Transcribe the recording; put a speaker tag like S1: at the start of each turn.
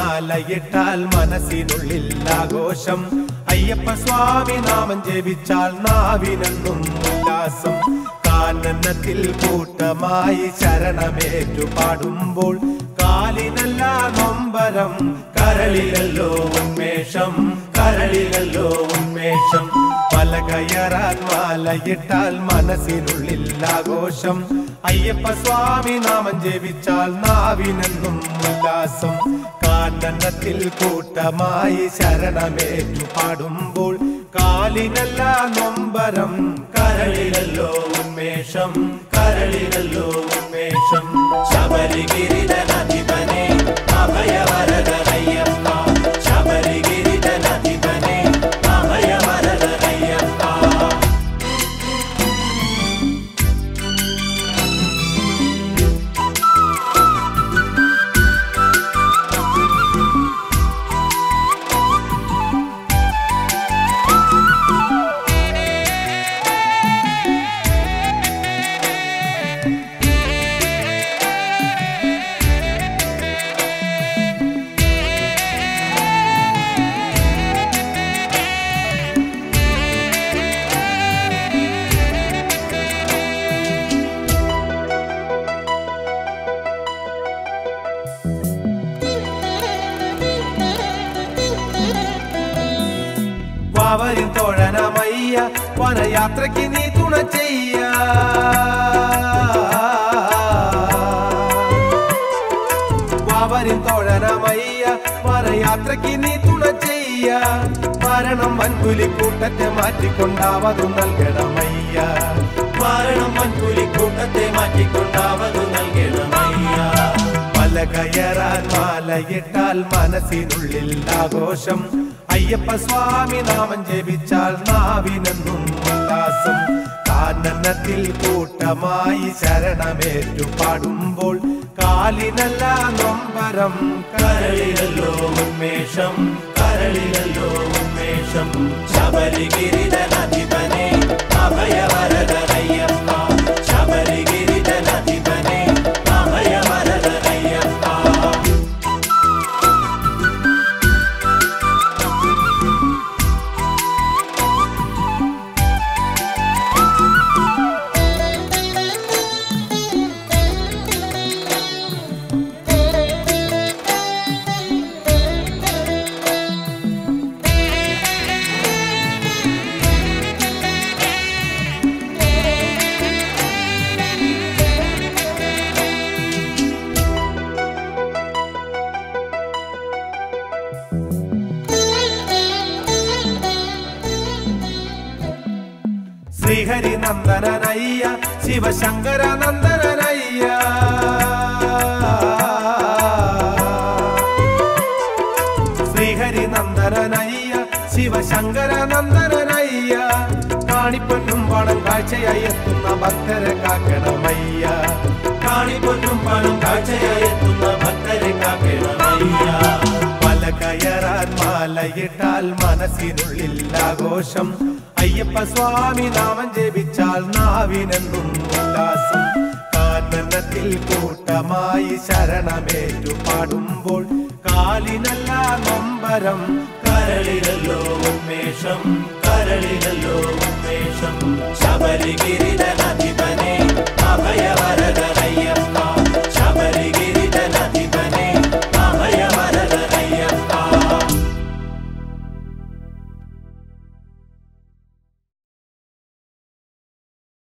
S1: മാലയിട്ടാൽ മനസ്സിനുള്ളിൽ ആഘോഷം അയ്യപ്പ സ്വാമി നാമം ജപിച്ചാൽ നാവിനെന്നും ഉല്ലാസം കാനനത്തിൽ കൂട്ടമായി ശരണമേറ്റു പാടുമ്പോൾ കാലിനല്ല നൊമ്പരം കരളിലല്ലോ ഉന്മേഷം കരളിലല്ലോ ഉന്മേഷം മല കയറാൻ മാലയിട്ടാൽ മനസ്സിനുള്ളിൽ ആഘോഷം അയ്യപ്പ സ്വാമി നാമം ജപിച്ചാൽ നാവിനെന്നും ഉല്ലാസം കാനനത്തിൽ കൂട്ടമായി ശരണമേറ്റു പാടുമ്പോൾ കാലിനല്ല നൊമ്പരം കരളിലല്ലോ ഉന്മേഷം കരളിലല്ലോ ഉന്മേഷം ശബരിഗിരിധനധിപനെ അഭയവരദയ്യപ്പ ശബരിഗിരിധനധിപനെ അഭയവരദയ്യപ്പ വാവരിൻ തോഴനമയ്യ വനയാത്രയ്ക്ക് നീ തുണ ചെയ്യ വാവരിൻ തോഴനമയ്യ വനയാത്രയ്ക്ക് നീ തുണ ചെയ്യ മരണം വൻപുലിക്കൂട്ടത്തെ മാറ്റിക്കൊണ്ടാവതു നൽകണമയ്യ മരണം വൻപുലിക്കൂട്ടത്തെ മാറ്റിക്കൊണ്ടാവതു നൽകണമയ്യ മല കയറാൻ മാലയിട്ടാൽ മനസ്സിനുള്ളിൽ ആഘോഷം അയ്യപ്പ സ്വാമി നാമം ജപിച്ചാൽ നാവിനെന്നും ഉല്ലാസം കാനനത്തിൽ കൂട്ടമായി ശരണമേറ്റു പാടുമ്പോൾ കാലിനല്ല നൊമ്പരം കരളിലല്ലോ ഉന്മേഷം കരളിലല്ലോ ഉന്മേഷം ശബരിഗിരിധനധിപനെ അഭയവരദയ്യപ്പ ശബരിഗിരിധനധിപനെ അഭയവരദയ്യപ്പ ശ്രീഹരി നന്ദനനയ്യ ശിവശങ്കര നന്ദനനയ്യ ശ്രീഹരി നന്ദനനയ്യ ശിവശങ്കര നന്ദനനയ്യ കാണിപ്പൊന്നും പണം കാഴ്ചയായി എത്തുന്ന ഭക്തരെ കാക്കണമയ്യ കാണിപ്പൊന്നും പണം കാഴ്ചയായി എത്തുന്ന ഭക്തരെ കാക്കണമയ്യ മല കയറാൻ മാലയിട്ടാൽ മനസ്സിനുള്ളിൽ ആഘോഷം അയ്യപ്പ സ്വാമി നാമം ജപിച്ചാൽ നാവിനെന്നും ഉല്ലാസം കാനനത്തിൽ കൂട്ടമായി ശരണമേറ്റു പാടുമ്പോൾ കാലിനല്ല നൊമ്പരം കരളിലല്ലോ